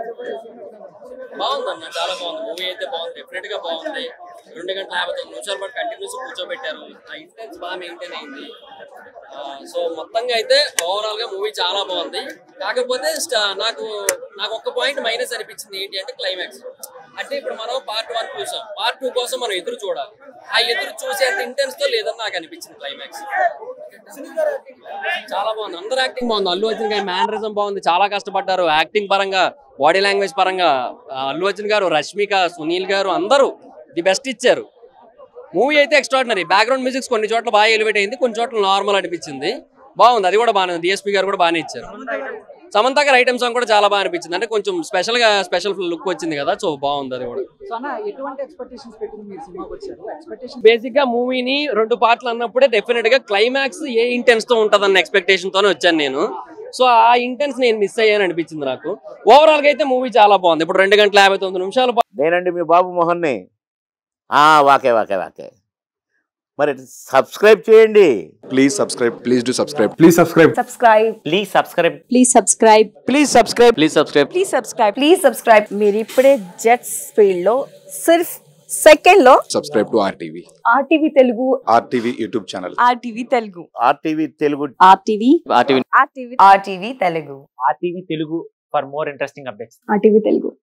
బాగుందన్న చాలా బాగుంది మూవీ అయితే బాగుంది డెఫినెట్ గా బాగుంది రెండు గంటల యాభై తొమ్మిది నిమిషాల పాటు కంటిన్యూస్ కూర్చోబెట్టారు ఆ ఇంటెన్స్ బాగా మెయింటైన్ అయింది సో మొత్తంగా అయితే ఓవరాల్ గా మూవీ చాలా బాగుంది కాకపోతే స్ట- నాకు నాకు ఒక్క పాయింట్ మైనస్ అనిపించింది ఏంటి అంటే క్లైమాక్స్ అంటే ఇప్పుడు మనం పార్ట్ వన్ చూసాం పార్ట్ టూ కోసం మనం ఎదురు చూడాలి ఆ ఎదురు చూసేంత ఇంటెన్స్ తో లేదని నాకు అనిపించింది క్లైమాక్స్ చాలా బాగుంది అందరు యాక్టింగ్ బాగుంది అల్లు అర్జున్ గారి మేనరిజం బాగుంది చాలా కష్టపడ్డారు యాక్టింగ్ పరంగా బాడీ లాంగ్వేజ్ పరంగా ఆ, అల్లు అర్జున్ గారు రష్మిక సునీల్ గారు అందరూ ది బెస్ట్ ఇచ్చారు మూవీ అయితే ఎక్స్ట్రాడినరీ బ్యాక్గ్రౌండ్ మ్యూజిక్స్ కొన్ని చోట్ల బాగా ఎలివేట్ అయింది కొన్ని చోట్ల నార్మల్ అనిపించింది బాగుంది అది కూడా బాగానే డిఎస్పీ గారు కూడా బాగానే ఇచ్చారు సమంత గారు ఐటమ్ సాంగ్ కూడా చాలా బాగా అనిపించింది అంటే కొంచెం స్పెషల్ గా స్పెషల్ లుక్ వచ్చింది కదా సో బాగుంది అది కూడా సో అన్న ఎటువంటి ఎక్స్పెక్టేషన్స్ పెట్టుకుని మీరు సినిమాకి వచ్చారు ఎక్స్పెక్టేషన్ బేసిక్ గా మూవీని రెండు పార్ట్లు అన్నప్పుడే డెఫినెట్ గా క్లైమాక్స్ ఏ ఇంటెన్స్ తో ఉంటదన్న ఎక్స్పెక్టేషన్ తోనే వచ్చాను నేను సో ఆ ఇంటెన్స్ నేను మిస్ అయ్యాను అనిపించింది నాకు ఓవరాల్ గా అయితే మూవీ చాలా బాగుంది ఇప్పుడు రెండు గంటల యాభై తొమ్మిది నిమిషాలు నేనండి మీ బాబు మోహన్ని ఆ, వాకే వాకే వాకే మరి సబ్స్క్రైబ్ చేయండి Please subscribe. Please do subscribe. Please subscribe. subscribe please subscribe please subscribe please subscribe please subscribe please subscribe please subscribe మీరు ఇప్పుడే జెట్స్ ఫీల్డ్ లో సిర్ఫ్ సెకండ్ లో Subscribe to RTV. RTV Telugu RTV YouTube channel. RTV Telugu RTV Telugu RTV RTV RTV RTV Telugu RTV Telugu for more interesting updates. RTV Telugu